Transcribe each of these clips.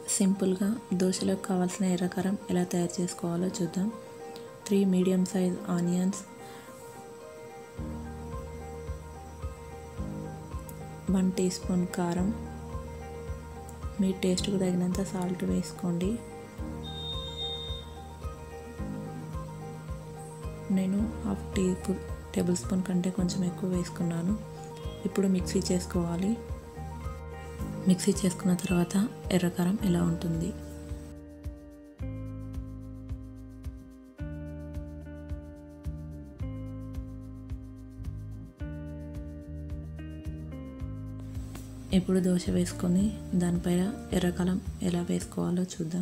సింపుల్గా దోశలకు కావాల్సిన ఎర్రకారం ఎలా తయారు చేసుకోవాలో చూద్దాం three medium size onions one teaspoon కారం మీ టేస్ట్కు తగినంత సాల్ట్ వేసుకోండి నేను హాఫ్ టీ టేబుల్ స్పూన్ కంటే కొంచెం ఎక్కువ వేసుకున్నాను ఇప్పుడు మిక్సీ చేసుకోవాలి మిక్సీ చేసుకున్న తర్వాత ఎర్రకారం ఎలా ఉంటుంది ఇప్పుడు దోశ వేసుకొని దానిపైన ఎర్రకారం ఎలా వేసుకోవాలో చూద్దాం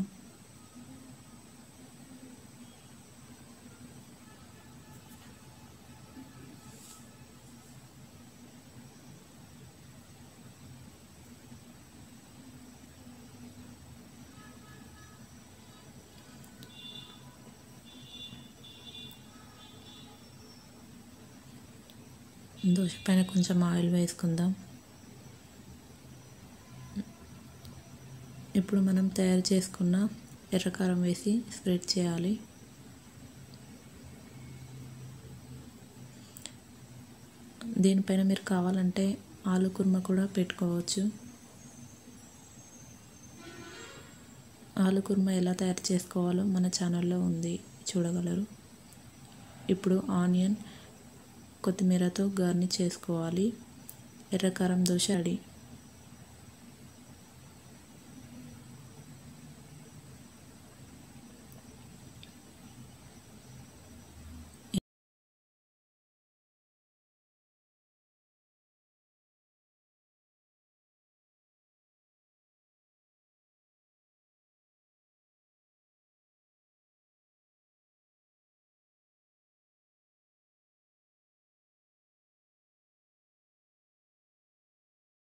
దోశ పైన కొంచెం ఆయిల్ వేసుకుందాం ఇప్పుడు మనం తయారు చేసుకున్న ఎర్రకారం వేసి స్ప్రెడ్ చేయాలి దీనిపైన మీరు కావాలంటే ఆలు కుర్మ కూడా పెట్టుకోవచ్చు ఆలు కుర్మ ఎలా తయారు చేసుకోవాలో మన ఛానల్లో ఉంది చూడగలరు ఇప్పుడు ఆనియన్ కొత్తిమీరతో గార్నిష్ చేసుకోవాలి ఎర్రకారం దోశ రెడీ